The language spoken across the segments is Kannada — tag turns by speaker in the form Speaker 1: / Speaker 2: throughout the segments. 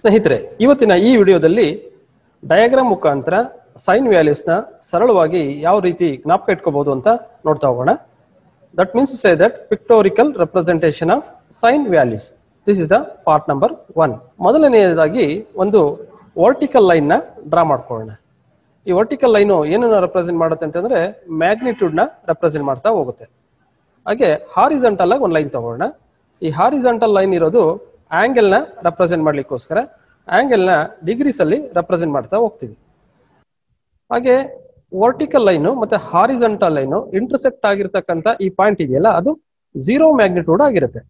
Speaker 1: ಸ್ನೇಹಿತರೆ ಇವತ್ತಿನ ಈ ವಿಡಿಯೋದಲ್ಲಿ ಡಯಾಗ್ರಾಮ್ ಮುಖಾಂತರ ಸೈನ್ ವ್ಯಾಲ್ಯೂಸ್ನ ಸರಳವಾಗಿ ಯಾವ ರೀತಿ ಜ್ಞಾಪಕ ಇಟ್ಕೋಬಹುದು ಅಂತ ನೋಡ್ತಾ ಹೋಗೋಣ that means say that pictorial representation of sine values this is the part number one ಮೊದಲನೆಯದಾಗಿ ಒಂದು ವರ್ಟಿಕಲ್ ಲೈನ್ ನ ಡ್ರಾ ಮಾಡ್ಕೊಳ್ಳೋಣ ಈ ವರ್ಟಿಕಲ್ ಲೈನು ಏನನ್ನ ರೆಪ್ರೆಸೆಂಟ್ ಮಾಡುತ್ತೆ ಅಂತಂದ್ರೆ ಮ್ಯಾಗ್ನಿಟ್ಯೂಡ್ ನ ರೆಪ್ರೆಸೆಂಟ್ ಮಾಡ್ತಾ ಹೋಗುತ್ತೆ ಹಾಗೆ ಹಾರಿಜಂಟಲ್ ಆಗಿ ಒಂದು ಲೈನ್ ತಗೊಳ್ಳೋಣ ಈ ಹಾರಿಜಂಟಲ್ ಲೈನ್ ಇರೋದು ಆಂಗಲ್ ನ ರೆಪ್ರೆಸೆಂಟ್ ಮಾಡ್ಲಿಕ್ಕೋಸ್ಕರ ಆಂಗಲ್ ನ ಡಿಗ್ರೀಸ್ ಅಲ್ಲಿ ರೆಪ್ರೆಸೆಂಟ್ ಮಾಡ್ತಾ ಹೋಗ್ತೀವಿ ಹಾಗೆ ವರ್ಟಿಕಲ್ ಲೈನು ಮತ್ತೆ ಹಾರಿಜಂಟಲ್ ಲೈನು ಇಂಟರ್ಸೆಕ್ಟ್ ಆಗಿರ್ತಕ್ಕಂಥ ಈ ಪಾಯಿಂಟ್ ಇದೆಯಲ್ಲ ಅದು ಝೀರೋ ಮ್ಯಾಗ್ನಿಟ್ಯೂಡ್ ಆಗಿರುತ್ತೆ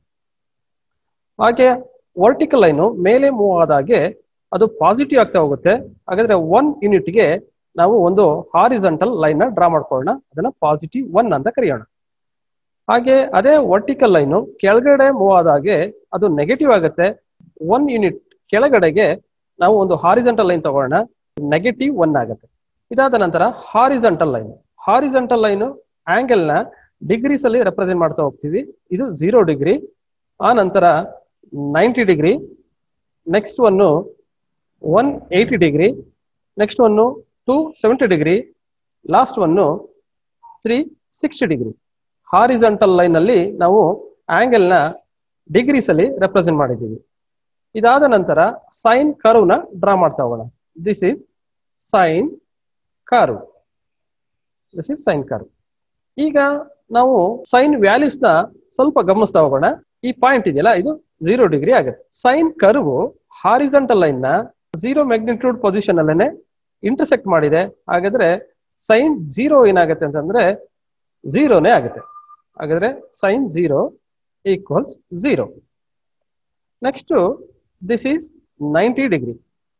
Speaker 1: ಹಾಗೆ ವರ್ಟಿಕಲ್ ಲೈನು ಮೇಲೆ ಮೂವ್ ಆದಾಗೆ ಅದು ಪಾಸಿಟಿವ್ ಆಗ್ತಾ ಹೋಗುತ್ತೆ ಹಾಗಾದ್ರೆ ಒನ್ ಯೂನಿಟ್ಗೆ ನಾವು ಒಂದು ಹಾರಿಜಂಟಲ್ ಲೈನ್ ನ ಡ್ರಾ ಮಾಡ್ಕೊಳ್ಳೋಣ ಅದನ್ನ ಪಾಸಿಟಿವ್ ಒನ್ ಅಂತ ಕರೆಯೋಣ ಹಾಗೆ ಅದೇ ವರ್ಟಿಕಲ್ ಲೈನು ಕೆಳಗಡೆ ಮೂವ್ ಆದಾಗೆ ಅದು ನೆಗೆಟಿವ್ ಆಗುತ್ತೆ ಒನ್ ಯೂನಿಟ್ ಕೆಳಗಡೆಗೆ ನಾವು ಒಂದು ಹಾರಿಜಂಟಲ್ ಲೈನ್ ತಗೊಳ್ಳೋಣ ನೆಗೆಟಿವ್ ಒನ್ ಆಗುತ್ತೆ ಇದಾದ ನಂತರ horizontal line horizontal line angle ನ ಡಿಗ್ರೀಸ್ ಅಲ್ಲಿ ರೆಪ್ರೆಸೆಂಟ್ ಮಾಡ್ತಾ ಹೋಗ್ತೀವಿ ಇದು ಝೀರೋ ಡಿಗ್ರಿ ಆ ನಂತರ ninety degree next one one eighty degree next one two seventy degree last one three sixty degree horizontal line ಅಲ್ಲಿ ನಾವು ಆಂಗಲ್ ನ ಡಿಗ್ರೀಸ್ ಅಲ್ಲಿ ರೆಪ್ರೆಸೆಂಟ್ ಮಾಡಿದ್ದೀವಿ ಇದಾದ ನಂತರ ಸೈನ್ ಕರ್ವ್ ನ ಡ್ರಾ ಮಾಡ್ತಾ ಹೋಗೋಣ this is sine curve this is sine curve ಈಗ ನಾವು ಸೈನ್ ವ್ಯಾಲ್ಯೂಸ್ ನ ಸ್ವಲ್ಪ ಗಮನಿಸ್ತಾ ಹೋಗೋಣ ಈ ಪಾಯಿಂಟ್ ಇದೆಯಲ್ಲ ಇದು ಝೀರೋ ಡಿಗ್ರಿ ಆಗುತ್ತೆ ಸೈನ್ ಕರ್ವ್ ಹಾರಿಜಂಟಲ್ ಲೈನ್ ನ ಝೀರೋ ಮ್ಯಾಗ್ನಿಟ್ಯೂಡ್ ಪೊಸಿಷನ್ ಅಲ್ಲೇನೆ ಇಂಟರ್ಸೆಕ್ಟ್ ಮಾಡಿದೆ ಹಾಗಾದ್ರೆ ಸೈನ್ ಝೀರೋ ಏನಾಗುತ್ತೆ ಅಂತಂದ್ರೆ ಝೀರೋನೇ ಆಗುತ್ತೆ ಹಾಗಾದ್ರೆ sine zero equals zero next this is ninety degree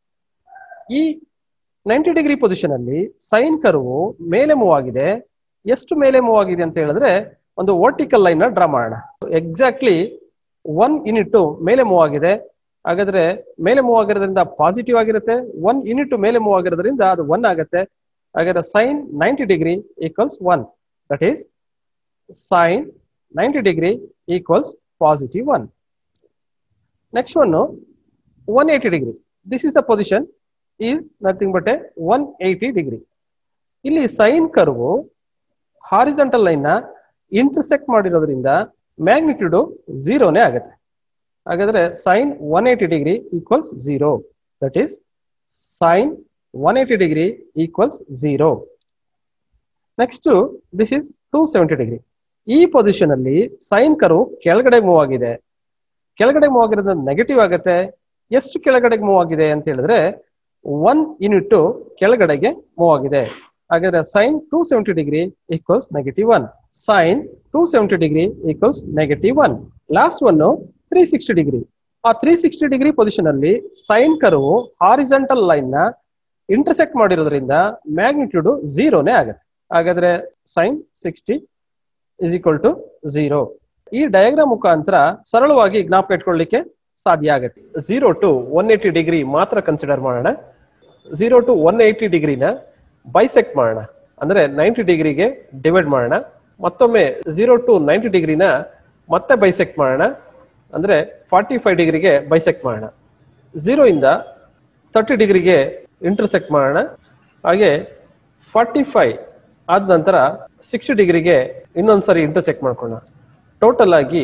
Speaker 1: ಈ ನೈಂಟಿ ಡಿಗ್ರಿ ಪೊಸಿಷನ್ ಅಲ್ಲಿ ಸೈನ್ ಕರ್ವು ಮೇಲೆ ಮೂವ್ ಆಗಿದೆ ಎಷ್ಟು ಮೇಲೆ ಮೂವ್ ಆಗಿದೆ ಅಂತ ಹೇಳಿದ್ರೆ ಒಂದು ವರ್ಟಿಕಲ್ ಲೈನ್ ನ ಡ್ರಾ ಮಾಡೋಣ ಎಕ್ಸಾಕ್ಟ್ಲಿ ಒನ್ ಯೂನಿಟ್ ಮೇಲೆ ಮೂವ್ ಆಗಿದೆ ಹಾಗಾದ್ರೆ ಮೇಲೆ ಮೂವ್ ಆಗಿರೋದ್ರಿಂದ ಪಾಸಿಟಿವ್ ಆಗಿರುತ್ತೆ ಒನ್ ಯೂನಿಟ್ ಮೇಲೆ ಮೂವ್ ಆಗಿರೋದ್ರಿಂದ ಅದು ಒನ್ ಆಗುತ್ತೆ ಹಾಗಾದ್ರೆ sine ninety degree equals one that is sine ninety degree equals positive one next one one eighty degree this is the position is nothing but a one eighty degree ಇಲ್ಲಿ ಸೈನ್ ಕರ್ವು ಹಾರಿಜಂಟಲ್ ಲೈನ್ ನ ಇಂಟರ್ಸೆಕ್ಟ್ ಮಾಡಿರೋದ್ರಿಂದ ಮ್ಯಾಗ್ನಿಟ್ಯೂಡ್ ಝೀರೋನೇ ಆಗುತ್ತೆ ಹಾಗಾದ್ರೆ sine one eighty degree equals zero that is sine one eighty degree equals zero next this is two seventy degree ಈ ಪೊಸಿಷನ್ ಅಲ್ಲಿ ಸೈನ್ ಕರ್ವ್ ಕೆಳಗಡೆ ಮೂವ್ ಆಗಿದೆ ಕೆಳಗಡೆ ಮೂವ್ ಆಗಿರೋದ್ರಿಂದ ನೆಗೆಟಿವ್ ಆಗುತ್ತೆ ಎಷ್ಟು ಕೆಳಗಡೆ ಮೂವ್ ಆಗಿದೆ ಅಂತ ಹೇಳಿದ್ರೆ ಒನ್ ಯೂನಿಟ್ ಕೆಳಗಡೆಗೆ ಮೂವ್ ಆಗಿದೆ ಹಾಗಾದ್ರೆ sine two seventy degree equals negative one sine two seventy degree equals negative one last one three sixty degree ಆ ತ್ರೀ ಸಿಕ್ಸ್ಟಿ ಡಿಗ್ರಿ ಪೊಸಿಷನ್ ಅಲ್ಲಿ ಸೈನ್ ಕರ್ವ್ ಹಾರಿಜಂಟಲ್ ಲೈನ್ ನ ಇಂಟರ್ಸೆಕ್ಟ್ ಮಾಡಿರೋದ್ರಿಂದ ಮ್ಯಾಗ್ನಿಟ್ಯೂಡ್ ಝೀರೋನೇ ಆಗುತ್ತೆ ಹಾಗಾದ್ರೆ sine sixty is equal to zero ಈ ಡಯಾಗ್ರಾಮ್ ಮುಖಾಂತರ ಸರಳವಾಗಿ ಜ್ಞಾಪಕ ಇಟ್ಕೊಳ್ಳಿಕ್ಕೆ ಸಾಧ್ಯ ಆಗುತ್ತೆ zero to one eighty degree ಮಾತ್ರ ಕನ್ಸಿಡರ್ ಮಾಡೋಣ ಝೀರೋ ಟು ಒನ್ ಏಯ್ಟಿ ಡಿಗ್ರಿನ ಬೈಸೆಕ್ಟ್ ಮಾಡೋಣ ಅಂದ್ರೆ ನೈಂಟಿ ಡಿಗ್ರಿಗೆ ಡಿವೈಡ್ ಮಾಡೋಣ ಮತ್ತೊಮ್ಮೆ ಝೀರೋ ಟು ನೈಂಟಿ ಡಿಗ್ರಿನ ಮತ್ತೆ ಬೈಸೆಕ್ಟ್ ಮಾಡೋಣ ಅಂದ್ರೆ ಫಾರ್ಟಿ ಫೈವ್ ಡಿಗ್ರಿಗೆ ಬೈಸೆಕ್ಟ್ ಮಾಡೋಣ ಝೀರೋ ಇಂದ ತರ್ಟಿ ಡಿಗ್ರಿಗೆ ಇಂಟರ್ಸೆಕ್ಟ್ ಮಾಡೋಣ ಹಾಗೆ ಫಾರ್ಟಿ ಫೈವ್ ಆದ ನಂತರ ಸಿಕ್ಸ್ಟಿ ಡಿಗ್ರಿಗೆ ಇನ್ನೊಂದ್ಸರಿ ಇಂಟರ್ಸೆಕ್ಟ್ ಮಾಡ್ಕೊಳ್ಳೋಣ ಟೋಟಲ್ ಆಗಿ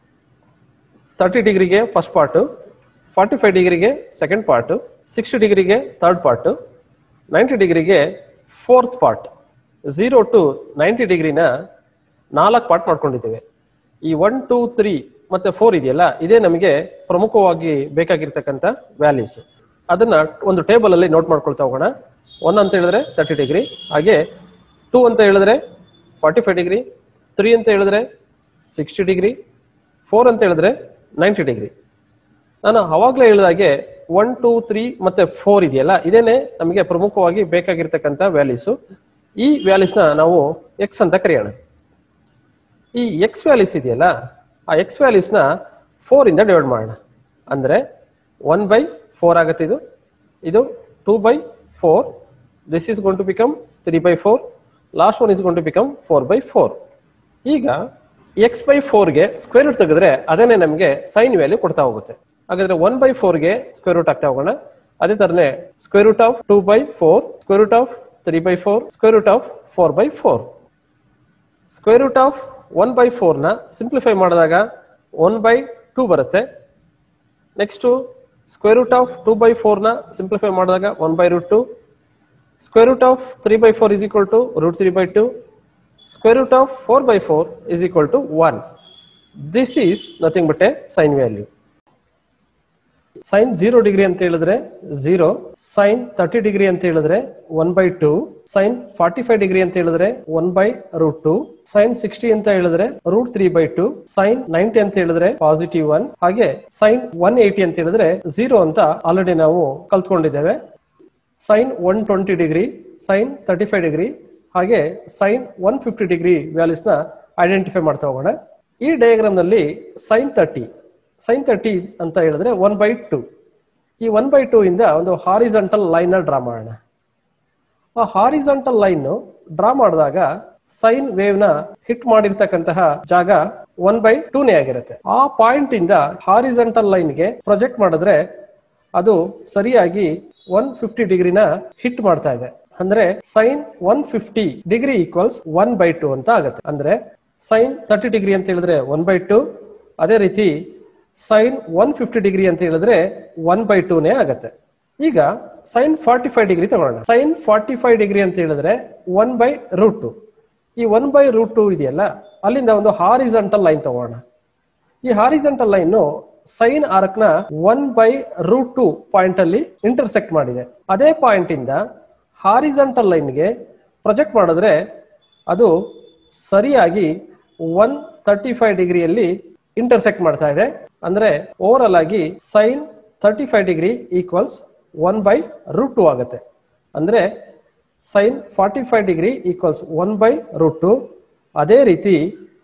Speaker 1: ತರ್ಟಿ ಡಿಗ್ರಿಗೆ ಫಸ್ಟ್ ಪಾರ್ಟು ಫಾರ್ಟಿ ಫೈವ್ ಡಿಗ್ರಿಗೆ ಸೆಕೆಂಡ್ ಪಾರ್ಟು ಸಿಕ್ಸ್ಟಿ ಡಿಗ್ರಿಗೆ ಥರ್ಡ್ ಪಾರ್ಟು ನೈಂಟಿ ಡಿಗ್ರಿಗೆ fourth part zero to ninety ಡಿಗ್ರಿನ ನಾಲ್ಕು ಪಾರ್ಟ್ ಮಾಡ್ಕೊಂಡಿದ್ದೇವೆ ಈ ಒನ್ ಟೂ ತ್ರೀ ಮತ್ತೆ ಫೋರ್ ಇದೆಯಲ್ಲ ಇದೇ ನಮಗೆ ಪ್ರಮುಖವಾಗಿ ಬೇಕಾಗಿರ್ತಕ್ಕಂಥ ವ್ಯಾಲ್ಯೂಸ್ ಅದನ್ನ ಒಂದು ಟೇಬಲ್ ಅಲ್ಲಿ ನೋಟ್ ಮಾಡ್ಕೊಳ್ತಾ ಹೋಗೋಣ ಒನ್ ಅಂತ ಹೇಳಿದ್ರೆ ತರ್ಟಿ ಡಿಗ್ರಿ ಹಾಗೆ ಟೂ ಅಂತ ಹೇಳಿದ್ರೆ ಫಾರ್ಟಿ ಫೈವ್ ಡಿಗ್ರಿ ತ್ರೀ ಅಂತ ಹೇಳಿದ್ರೆ ಸಿಕ್ಸ್ಟಿ ಡಿಗ್ರಿ ಫೋರ್ ಅಂತ ಹೇಳಿದ್ರೆ ನೈಂಟಿ ಡಿಗ್ರಿ ನಾನು ಅವಾಗಲೇ ಹೇಳಿದಾಗೆ ಒನ್ ಟೂ ತ್ರೀ ಮತ್ತೆ ಫೋರ್ ಇದೆಯಲ್ಲ ಇದೇನೆ ನಮಗೆ ಪ್ರಮುಖವಾಗಿ ಬೇಕಾಗಿರ್ತಕ್ಕಂಥ ವ್ಯಾಲ್ಯೂಸು ಈ ವ್ಯಾಲ್ಯೂಸ್ನ ನಾವು ಎಕ್ಸ್ ಅಂತ ಕರೆಯೋಣ ಈ ಎಕ್ಸ್ ವ್ಯಾಲ್ಯೂಸ್ ಇದೆಯಲ್ಲ ಆ ಎಕ್ಸ್ ವ್ಯಾಲ್ಯೂಸ್ನ ಫೋರ್ ಇಂದ ಡಿವೈಡ್ ಮಾಡೋಣ ಅಂದ್ರೆ ಒನ್ ಬೈ ಫೋರ್ ಆಗುತ್ತೆ ಇದು ಇದು two by four this is going to become three by four last one is gonna to become four by four ಈಗ ಎಕ್ಸ್ ಬೈ ಫೋರ್ಗೆ ಸ್ಕ್ವೇರ್ ರೂಟ್ ತೆಗೆದ್ರೆ ಅದೇನೆ ನಮಗೆ ಸೈನ್ ವ್ಯಾಲ್ಯೂ ಕೊಡ್ತಾ ಹೋಗುತ್ತೆ ಹಾಗಾದ್ರೆ ಒನ್ ಬೈ ಫೋರ್ಗೆ ಸ್ಕ್ವೇರ್ ರೂಟ್ ಆಗ್ತಾ ಹೋಗೋಣ ಅದೇ ತರನೇ square root of two by four square root of three by four square root of four by four square root of one by ಫೋರ್ನ ಸಿಂಪ್ಲಿಫೈ ಮಾಡಿದಾಗ ಒನ್ ಬೈ ಟೂ ಬರುತ್ತೆ next square root of two by ಫೋರ್ನ ಸಿಂಪ್ಲಿಫೈ ಮಾಡಿದಾಗ one by root two square root of three by four is equal to root three by two square root of four by four is equal to one this is nothing but a sine value sine zero degree ಅಂತ ಹೇಳಿದ್ರೆ ಜೀರೋ ಸೈನ್ ತರ್ಟಿ ಡಿಗ್ರಿ ಅಂತ ಹೇಳಿದ್ರೆ one by two sine forty five degree ಅಂತ ಹೇಳಿದ್ರೆ one by root two sine sixty ಅಂತ ಹೇಳಿದ್ರೆ root three by two sine ninety ಅಂತ ಹೇಳಿದ್ರೆ ಪಾಸಿಟಿವ್ ಒನ್ ಹಾಗೆ ಸೈನ್ ಒನ್ ಏಯ್ಟಿ ಅಂತ ಹೇಳಿದ್ರೆ ಜೀರೋ ಅಂತ ಆಲ್ರೆಡಿ ನಾವು ಕಲ್ತ್ಕೊಂಡಿದ್ದೇವೆ sine one twenty degree sine thirty five degree ಹಾಗೆ sine one fifty degree values ನ ಐಡೆಂಟಿಫೈ ಮಾಡ್ತಾ ಹೋಗೋಣ ಈ ಡಯಾಗ್ರಾಮ್ ನಲ್ಲಿ ಸೈನ್ ತರ್ಟಿ ಸೈನ್ ತರ್ಟಿ ಅಂತ ಹೇಳಿದ್ರೆ ಒನ್ ಬೈ ಟು ಈ ಒನ್ ಬೈ ಟೂ ಇಂದ ಒಂದು ಹಾರಿಜಂಟಲ್ ಲೈನ್ ನ ಡ್ರಾ ಮಾಡೋಣ ಆ ಹಾರಿಜಂಟಲ್ ಲೈನ್ ಡ್ರಾ ಮಾಡಿದಾಗ ಸೈನ್ ವೇವ್ ನ ಹಿಟ್ ಮಾಡಿರ್ತಕ್ಕಂತಹ ಜಾಗ ಒನ್ ಬೈ ಟೂನೇ ಆಗಿರುತ್ತೆ ಆ ಪಾಯಿಂಟ್ ಇಂದ ಹಾರಿಜಂಟಲ್ ಲೈನ್ಗೆ ಪ್ರೊಜೆಕ್ಟ್ ಮಾಡಿದ್ರೆ ಅದು ಸರಿಯಾಗಿ ಒನ್ ಫಿಫ್ಟಿ ಡಿಗ್ರಿನ ಹಿಟ್ ಮಾಡ್ತಾ ಇದೆ ಅಂದ್ರೆ sine one fifty degree equals one by two ಅಂತ ಆಗುತ್ತೆ ಅಂದ್ರೆ ಸೈನ್ ತರ್ಟಿ ಡಿಗ್ರಿ ಅಂತ ಹೇಳಿದ್ರೆ ಒನ್ ಬೈ ಟು ಅದೇ ರೀತಿ ಸೈನ್ ಒನ್ ಫಿಫ್ಟಿ ಡಿಗ್ರಿ ಅಂತ ಹೇಳಿದ್ರೆ ಒನ್ ಬೈ ಟೂನೇ ಆಗತ್ತೆ ಈಗ ಸೈನ್ ಫಾರ್ಟಿ ಫೈವ್ ಡಿಗ್ರಿ ತಗೊಳ್ಳೋಣ ಸೈನ್ ಫಾರ್ಟಿ ಫೈವ್ ಡಿಗ್ರಿ ಅಂತ ಹೇಳಿದ್ರೆ ಒನ್ ಬೈ ರೂಟ್ ಟು ಈ ಒನ್ ಬೈ ರೂಟ್ ಟು ಇದೆಯಲ್ಲ ಅಲ್ಲಿಂದ ಒಂದು ಹಾರಿಜಂಟಲ್ ಲೈನ್ ತಗೋಣ ಈ ಹಾರಿಜಂಟಲ್ ಲೈನ್ ಸೈನ್ ಆರ್ಕ್ ನ one by root two point ಅಲ್ಲಿ ಇಂಟರ್ಸೆಕ್ಟ್ ಮಾಡಿದೆ ಅದೇ ಪಾಯಿಂಟ್ ಇಂದ ಹಾರಿಜಂಟಲ್ ಲೈನ್ಗೆ ಪ್ರೊಜೆಕ್ಟ್ ಮಾಡಿದ್ರೆ ಅದು ಸರಿಯಾಗಿ ಒನ್ ತರ್ಟಿ ಫೈವ್ ಡಿಗ್ರಿಯಲ್ಲಿ ಇಂಟರ್ಸೆಕ್ಟ್ ಮಾಡ್ತಾ ಇದೆ ಅಂದ್ರೆ ಓವರ್ ಆಗಿ sine thirty five degree equals one by root two ಆಗುತ್ತೆ ಅಂದ್ರೆ sine forty five degree equals one by root two ಅದೇ ರೀತಿ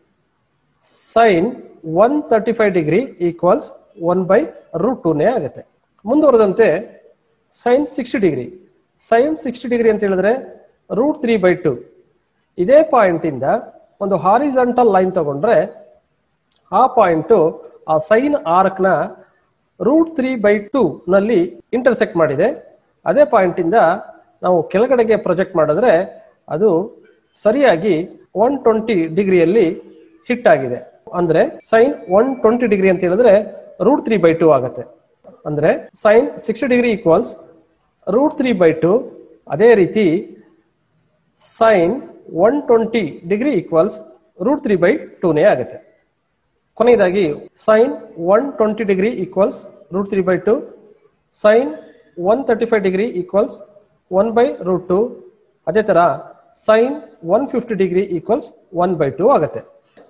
Speaker 1: sine one thirty five degree equals one by root ಟೂನೇ ಆಗುತ್ತೆ ಮುಂದುವರೆದಂತೆ sine sixty degree sine sixty degree ಅಂತ ಹೇಳಿದ್ರೆ ರೂಟ್ ತ್ರೀ ಬೈ ಟು ಇದೇ ಪಾಯಿಂಟ್ ಇಂದ ಒಂದು ಹಾರಿಜಂಟಲ್ ಲೈನ್ ತಗೊಂಡ್ರೆ ಆ ಪಾಯಿಂಟು ಆ ಸೈನ್ ಆರ್ಕ್ ನ ರೂಟ್ ತ್ರೀ ಬೈ ಟೂ ನಲ್ಲಿ ಇಂಟರ್ಸೆಕ್ಟ್ ಮಾಡಿದೆ ಅದೇ ಪಾಯಿಂಟ್ ಇಂದ ನಾವು ಕೆಳಗಡೆಗೆ ಪ್ರೊಜೆಕ್ಟ್ ಮಾಡಿದ್ರೆ ಅದು ಸರಿಯಾಗಿ ಒನ್ ಟ್ವೆಂಟಿ ಡಿಗ್ರಿಯಲ್ಲಿ ಹಿಟ್ ಆಗಿದೆ ಅಂದ್ರೆ ಸೈನ್ ಒನ್ ಟ್ವೆಂಟಿ ಡಿಗ್ರಿ ಅಂತ ಹೇಳಿದ್ರೆ ರೂಟ್ ತ್ರೀ ಬೈ ಟೂ ಆಗುತ್ತೆ ಅಂದ್ರೆ sine sixty degree equals root three by two ಅದೇ ರೀತಿ sine one twenty degree equals root three by ಟೂನೇ ಆಗುತ್ತೆ ಕೊನೆಯದಾಗಿ sine one twenty degree equals root three by two sine one thirty five degree equals one by root two ಅದೇ ತರ sine one fifty degree equals one by two ಆಗುತ್ತೆ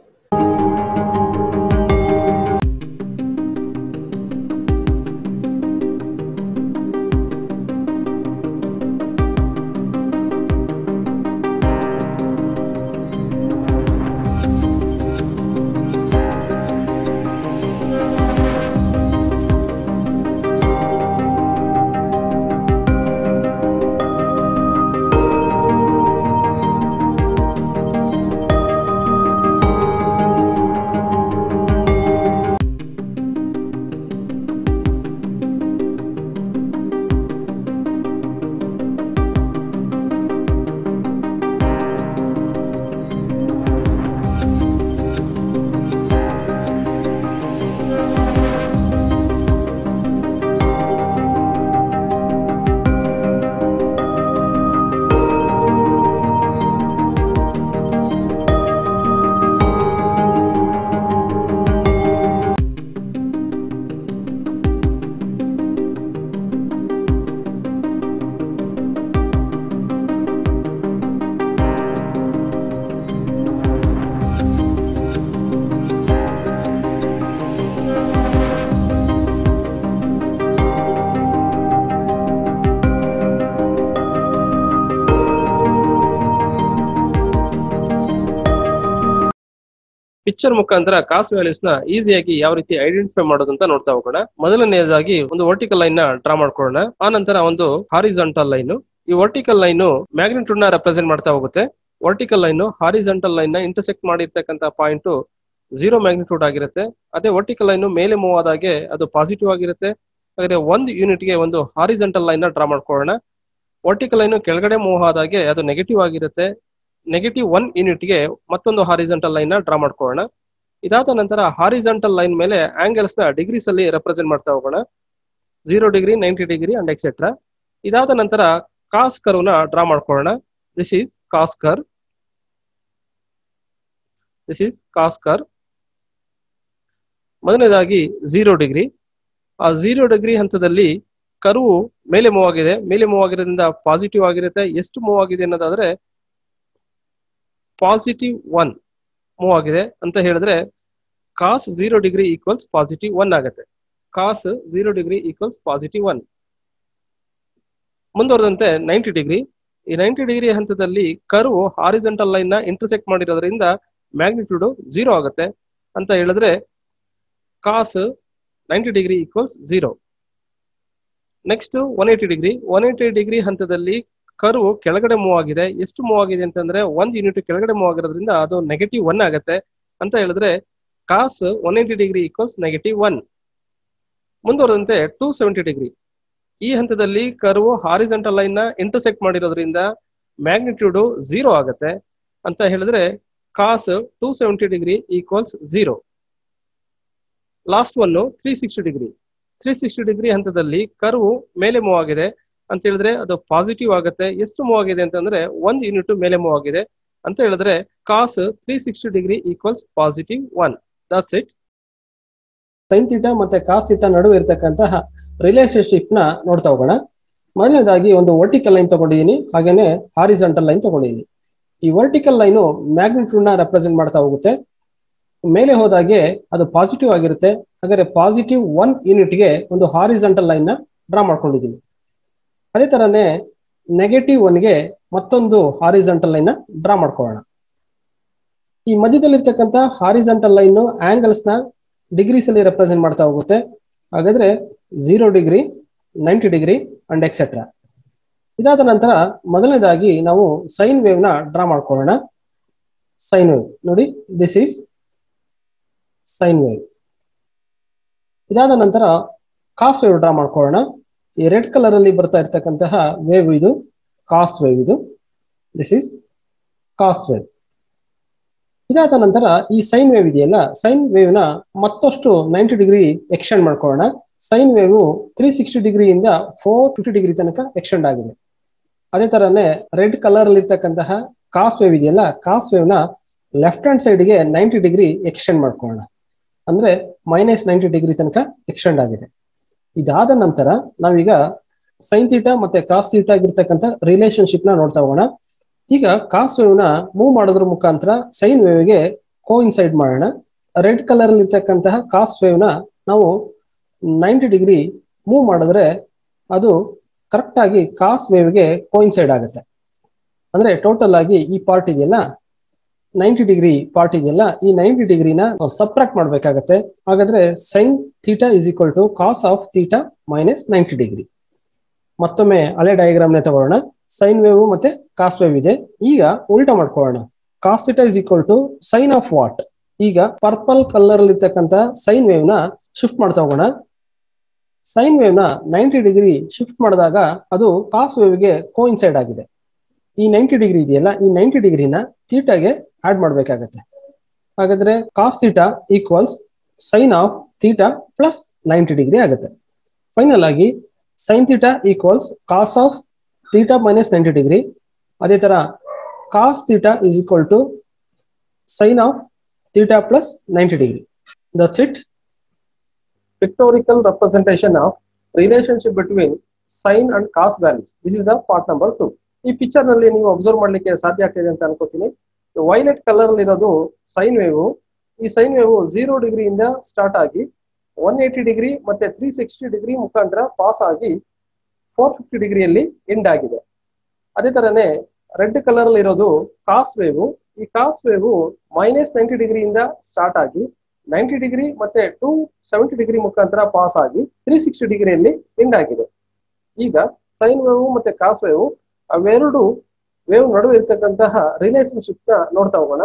Speaker 1: ಪಿಕ್ಚರ್ ಮುಖಾಂತರ ಕಾಸ್ ವ್ಯಾಲ್ಯೂಸ್ ನ ಈಸಿಯಾಗಿ ಯಾವ ರೀತಿ ಐಡೆಂಟಿಫೈ ಮಾಡೋದು ಅಂತ ನೋಡ್ತಾ ಹೋಗೋಣ ಮೊದಲನೇದಾಗಿ ಒಂದು ವರ್ಟಿಕಲ್ ಲೈನ್ ನ ಡ್ರಾ ಮಾಡ್ಕೊಳ್ಳೋಣ ಆ ನಂತರ ಒಂದು ಹಾರಿಜಾಂಟಲ್ ಲೈನ್ ಈ ವರ್ಟಿಕಲ್ ಲೈನ್ ಮ್ಯಾಗ್ನಿಟ್ಯೂಡ್ ನ ರೆಪ್ರೆಸೆಂಟ್ ಮಾಡ್ತಾ ಹೋಗುತ್ತೆ ವರ್ಟಿಕಲ್ ಲೈನ್ ಹಾರಿಜಾಂಟಲ್ ಲೈನ್ ನ ಇಂಟರ್ಸೆಕ್ಟ್ ಮಾಡಿರ್ತಕ್ಕಂಥ ಪಾಯಿಂಟ್ ಝೀರೋ ಮ್ಯಾಗ್ನಿಟ್ಯೂಡ್ ಆಗಿರುತ್ತೆ ಅದೇ ವರ್ಟಿಕಲ್ ಲೈನ್ ಮೇಲೆ ಮೂವ್ ಆದಾಗೆ ಅದು ಪಾಸಿಟಿವ್ ಆಗಿರುತ್ತೆ ಹಾಗಾದ್ರೆ ಒಂದು ಯೂನಿಟ್ಗೆ ಒಂದು ಹಾರಿಜೆಂಟಲ್ ಲೈನ್ ನ ಡ್ರಾ ಮಾಡ್ಕೊಳ್ಳೋಣ ವರ್ಟಿಕಲ್ ಲೈನ್ ಕೆಳಗಡೆ ಮೂವ್ ಆದಾಗೆ ಅದು ನೆಗೆಟಿವ್ ಆಗಿರುತ್ತೆ ನೆಗೆಟಿವ್ ಒನ್ ಯೂನಿಟ್ಗೆ ಮತ್ತೊಂದು ಹಾರಿಜೆಂಟಲ್ ಲೈನ್ ನ ಡ್ರಾ ಮಾಡ್ಕೊಳ್ಳೋಣ ಇದಾದ ನಂತರ ಹಾರಿಜೆಂಟಲ್ ಲೈನ್ ಮೇಲೆ ಆಂಗಲ್ಸ್ ನ ಡಿಗ್ರೀಸ್ ಅಲ್ಲಿ ರೆಪ್ರೆಸೆಂಟ್ ಮಾಡ್ತಾ ಹೋಗೋಣ zero degree ninety degree and etcetera ಇದಾದ ನಂತರ ಕಾಸ್ ಕರ್ವ್ ನ ಡ್ರಾ ಮಾಡ್ಕೊಳ್ಳೋಣ this is cos curve this is cos curve ಮೊದಲನೇದಾಗಿ ಝೀರೋ ಡಿಗ್ರಿ ಆ ಝೀರೋ ಡಿಗ್ರಿ ಹಂತದಲ್ಲಿ ಕರುವು ಮೇಲೆ ಮೂವ್ ಆಗಿದೆ ಮೇಲೆ ಮೂವ್ ಆಗಿರೋದ್ರಿಂದ ಪಾಸಿಟಿವ್ ಆಗಿರುತ್ತೆ ಎಷ್ಟು ಮೂವ್ ಆಗಿದೆ ಅನ್ನೋದಾದ್ರೆ ಪಾಸಿಟಿವ್ ಒನ್ ಮೂವ್ ಆಗಿದೆ ಅಂತ ಹೇಳಿದ್ರೆ cos zero degree equals positive one ಆಗುತ್ತೆ cos zero degree equals positive one ಮುಂದುವರೆದಂತೆ ನೈಂಟಿ ಡಿಗ್ರಿ ಈ ನೈಂಟಿ ಡಿಗ್ರಿ ಹಂತದಲ್ಲಿ ಕರ್ವ್ ಹಾರಿಜೆಂಟಲ್ ಲೈನ್ ನ ಇಂಟರ್ಸೆಕ್ಟ್ ಮಾಡಿರೋದ್ರಿಂದ ಮ್ಯಾಗ್ನಿಟ್ಯೂಡ್ ಝೀರೋ ಆಗುತ್ತೆ ಅಂತ ಹೇಳಿದ್ರೆ cos ninety degree equals zero next one eighty degree one eighty degree ಹಂತದಲ್ಲಿ ಕರ್ವ್ ಕೆಳಗಡೆ ಮೂವ್ ಆಗಿದೆ ಎಷ್ಟು ಮೂವ್ ಆಗಿದೆ ಅಂತಂದ್ರೆ ಒಂದ್ ಯೂನಿಟ್ ಕೆಳಗಡೆ ಮೂವ್ ಆಗಿರೋದ್ರಿಂದ ಅದು ನೆಗೆಟಿವ್ ಒನ್ ಆಗುತ್ತೆ ಅಂತ ಹೇಳಿದ್ರೆ cos one eighty degree equals negative one ಮುಂದುವರೆದಂತೆ ಟೂ ಸೆವೆಂಟಿ ಡಿಗ್ರಿ ಈ ಹಂತದಲ್ಲಿ ಕರ್ವ್ ಹಾರಿಜೆಂಟಲ್ ಲೈನ್ ನ ಇಂಟರ್ಸೆಕ್ಟ್ ಮಾಡಿರೋದ್ರಿಂದ ಮ್ಯಾಗ್ನಿಟ್ಯೂಡ್ ಝೀರೋ ಆಗುತ್ತೆ ಅಂತ ಹೇಳಿದ್ರೆ cos two seventy degree equals zero last one three sixty degree three sixty degree ಹಂತದಲ್ಲಿ ಕರ್ವ್ ಮೇಲೆ ಮೂವ್ ಆಗಿದೆ ಅಂತ ಹೇಳಿದ್ರೆ ಅದು ಪಾಸಿಟಿವ್ ಆಗುತ್ತೆ ಎಷ್ಟು ಮೂವ್ ಆಗಿದೆ ಅಂತಂದ್ರೆ ಒಂದ್ ಯೂನಿಟ್ ಮೇಲೆ ಮೂವ್ ಆಗಿದೆ ಅಂತ ಹೇಳಿದ್ರೆ cos three sixty degree equals positive one that's it sine theta ಮತ್ತೆ ಕಾಸ್ ಥೀಟಾ ನಡುವೆ ಇರತಕ್ಕಂತಹ ರಿಲೇಶನ್ಶಿಪ್ ನ ನೋಡ್ತಾ ಹೋಗೋಣ ಮೊದಲನೇದಾಗಿ ಒಂದು ವರ್ಟಿಕಲ್ ಲೈನ್ ತಗೊಂಡಿದ್ದೀನಿ ಹಾಗೇನೆ ಹಾರಿಜಾಂಟಲ್ ಲೈನ್ ತಗೊಂಡಿದ್ದೀನಿ ಈ ವರ್ಟಿಕಲ್ ಲೈನು ಮ್ಯಾಗ್ನಿಟ್ಯೂಡ್ ನ ರೆಪ್ರೆಸೆಂಟ್ ಮಾಡ್ತಾ ಹೋಗುತ್ತೆ ಮೇಲೆ ಹೋದಾಗೆ ಅದು ಪಾಸಿಟಿವ್ ಆಗಿರುತ್ತೆ ಹಾಗಾದ್ರೆ ಪಾಸಿಟಿವ್ ಒನ್ ಯೂನಿಟ್ಗೆ ಒಂದು ಹಾರಿಜಾಂಟಲ್ ಲೈನ್ ನ ಡ್ರಾ ಮಾಡ್ಕೊಂಡಿದ್ದೀವಿ ಅದೇ ತರನೇ ನೆಗೆಟಿವ್ ಒನ್ಗೆ ಮತ್ತೊಂದು ಹಾರಿಜಾಂಟಲ್ ಲೈನ್ ನ ಡ್ರಾ ಮಾಡ್ಕೊಳ್ಳೋಣ ಈ ಮಧ್ಯದಲ್ಲಿರ್ತಕ್ಕಂಥ ಹಾರಿಜಾಂಟಲ್ ಲೈನ್ ಆಂಗಲ್ಸ್ ನ ಡಿಗ್ರೀಸ್ ಅಲ್ಲಿ ರೆಪ್ರೆಸೆಂಟ್ ಮಾಡ್ತಾ ಹೋಗುತ್ತೆ ಹಾಗಾದ್ರೆ zero degree ninety degree and etcetera ಇದಾದ ನಂತರ ಮೊದಲನೇದಾಗಿ ನಾವು ಸೈನ್ ವೇವ್ ನ ಡ್ರಾ ಮಾಡ್ಕೊಳ್ಳೋಣ ಸೈನ್ ವೇವ್ ನೋಡಿ ದಿಸ್ ಈಸ್ ಸೈನ್ ವೇವ್ ಇದಾದ ನಂತರ ಕಾಸ್ ವೇವ್ ಡ್ರಾ ಮಾಡ್ಕೊಳ್ಳೋಣ ಈ ರೆಡ್ ಕಲರ್ ಅಲ್ಲಿ ಬರ್ತಾ ಇರ್ತಕ್ಕಂತಹ ವೇವ್ ಇದು ಕಾಸ್ ವೇವ್ ಇದು ದಿಸ್ ಈಸ್ ಕಾಸ್ ವೇವ್ ಇದಾದ ನಂತರ ಈ ಸೈನ್ ವೇವ್ ಇದೆಯಲ್ಲ ಸೈನ್ ವೇವ್ ನ ಮತ್ತಷ್ಟು ನೈಂಟಿ ಡಿಗ್ರಿ ಎಕ್ಸ್ಟೆಂಡ್ ಮಾಡ್ಕೊಳ್ಳೋಣ ಸೈನ್ ವೇವ್ ತ್ರೀ ಸಿಕ್ಸ್ಟಿ ಡಿಗ್ರಿಯಿಂದ ಫೋರ್ ಫಿಫ್ಟಿ ಡಿಗ್ರಿ ತನಕ ಎಕ್ಸ್ಟೆಂಡ್ ಆಗಿದೆ ಅದೇ ತರನೇ ರೆಡ್ ಕಲರ್ ಅಲ್ಲಿ ಇರ್ತಕ್ಕಂತಹ ಕಾಸ್ ವೇವ್ ಇದೆಯಲ್ಲ ಕಾಸ್ ವೇವ್ ನ ಲೆಫ್ಟ್ ಹ್ಯಾಂಡ್ ಸೈಡ್ಗೆ ನೈಂಟಿ ಡಿಗ್ರಿ ಎಕ್ಸ್ಟೆಂಡ್ ಮಾಡ್ಕೊಳ್ಳೋಣ ಅಂದ್ರೆ ಮೈನಸ್ ನೈಂಟಿ ಡಿಗ್ರಿ ತನಕ ಎಕ್ಸ್ಟೆಂಡ್ ಆಗಿದೆ ಇದಾದ ನಂತರ ನಾವೀಗ ಸೈನ್ ಥೀಟಾ ಮತ್ತೆ ಕಾಸ್ ಥೀಟಾ ಆಗಿರ್ತಕ್ಕಂಥ ರಿಲೇಶನ್ಶಿಪ್ ನ ನೋಡ್ತಾ ಹೋಗೋಣ ಈಗ ಕಾಸ್ ವೇವ್ ನ ಮೂವ್ ಮಾಡೋದ್ರ ಮುಖಾಂತರ ಸೈನ್ ವೇವ್ ಗೆ ಕೋಇನ್ಸೈಡ್ ಮಾಡೋಣ ರೆಡ್ ಕಲರ್ ಅಲ್ಲಿ ಇರ್ತಕ್ಕಂತಹ ಕಾಸ್ ವೇವ್ ನ ನಾವು ನೈಂಟಿ ಡಿಗ್ರಿ ಮೂವ್ ಮಾಡಿದ್ರೆ ಅದು ಕರೆಕ್ಟ್ ಆಗಿ ಕಾಸ್ ವೇವ್ ಗೆ ಕೋಇನ್ಸೈಡ್ ಆಗುತ್ತೆ ಅಂದ್ರೆ ಟೋಟಲ್ ಆಗಿ ಈ ಪಾರ್ಟ್ ಇದೆಯಲ್ಲ ನೈಂಟಿ ಡಿಗ್ರಿ ಪಾರ್ಟ್ ಇದೆಯಲ್ಲ ಈ ನೈಂಟಿ ಡಿಗ್ರಿನ ಸಬ್ಟ್ರಾಕ್ಟ್ ಮಾಡ್ಬೇಕಾಗತ್ತೆ ಹಾಗಾದ್ರೆ sine theta is equal to cos of theta minus ninety degree ಮತ್ತೊಮ್ಮೆ ಹಳೆ ಡಯಾಗ್ರಾಮ್ ನ ತಗೊಳ್ಳೋಣ ಸೈನ್ ವೇವ್ ಮತ್ತೆ ಕಾಸ್ ವೇವ್ ಇದೆ ಈಗ ಉಲ್ಟಾ ಮಾಡ್ಕೊಳ್ಳೋಣ cos theta is equal to sine of what ಈಗ ಪರ್ಪಲ್ ಕಲರ್ ಅಲ್ಲಿ ಇರ್ತಕ್ಕಂಥ ಸೈನ್ ವೇವ್ ನ ಶಿಫ್ಟ್ ಮಾಡ್ತಾ ಹೋಗೋಣ ಸೈನ್ ವೇವ್ ನ ನೈಂಟಿ ಡಿಗ್ರಿ ಶಿಫ್ಟ್ ಮಾಡಿದಾಗ ಅದು ಕಾಸ್ ವೇವ್ ಗೆ ಕೋಇನ್ಸೈಡ್ ಆಗಿದೆ ಈ ನೈಂಟಿ ಡಿಗ್ರಿ ಇದೆಯಲ್ಲ ಈ ನೈಂಟಿ ಡಿಗ್ರಿನ ಥೀಟಾಗೆ ಆಡ್ ಮಾಡ್ಬೇಕಾಗತ್ತೆ ಹಾಗಾದ್ರೆ cos theta equals sine of theta plus ninety degree ಆಗುತ್ತೆ ಫೈನಲ್ ಆಗಿ sine theta equals cos of theta minus ninety degree ಅದೇ ತರ cos theta is equal to sine of theta plus ninety degree that's it pictorial representation of relationship between sine and cos values. This is the part number two. ಈ ಪಿಕ್ಚರ್ ನಲ್ಲಿ ನೀವು ಅಬ್ಸರ್ವ್ ಮಾಡ್ಲಿಕ್ಕೆ ಸಾಧ್ಯ ಆಗ್ತಿದೆ ಅಂತ ಅನ್ಕೋತೀನಿ ವೈಲೆಟ್ ಕಲರ್ ಅಲ್ಲಿ ಇರೋದು ಸೈನ್ ವೇವ್ ಈ ಸೈನ್ ವೇವ್ ಝೀರೋ ಡಿಗ್ರಿಯಿಂದ ಸ್ಟಾರ್ಟ್ ಆಗಿ ಒನ್ ಏಯ್ಟಿ ಡಿಗ್ರಿ ಮತ್ತೆ ತ್ರೀ ಸಿಕ್ಸ್ಟಿ ಡಿಗ್ರಿ ಮುಖಾಂತರ ಪಾಸ್ ಆಗಿ ಫೋರ್ ಫಿಫ್ಟಿ ಡಿಗ್ರಿಯಲ್ಲಿ ಎಂಡ್ ಆಗಿದೆ ಅದೇ ತರನೇ ರೆಡ್ ಕಲರ್ ಅಲ್ಲಿ ಇರೋದು ಕಾಸ್ ವೇವ್ ಈ ಕಾಸ್ ವೇವ್ ಮೈನಸ್ ನೈಂಟಿ ಡಿಗ್ರಿಯಿಂದ ಸ್ಟಾರ್ಟ್ ಆಗಿ ನೈಂಟಿ ಡಿಗ್ರಿ ಮತ್ತೆ ಟೂ ಸೆವೆಂಟಿ ಡಿಗ್ರಿ ಮುಖಾಂತರ ಪಾಸ್ ಆಗಿ ತ್ರೀ ಸಿಕ್ಸ್ಟಿ ಡಿಗ್ರಿಯಲ್ಲಿ ಎಂಡ್ ಆಗಿದೆ ಈಗ ಸೈನ್ ವೇವ್ ಮತ್ತೆ ಕಾಸ್ ವೇವ್ ಅವೆರಡು ವೇವ್ ನಡುವೆ ಇರ್ತಕ್ಕಂತಹ ರಿಲೇಶನ್ಶಿಪ್ ನ ನೋಡ್ತಾ ಹೋಗೋಣ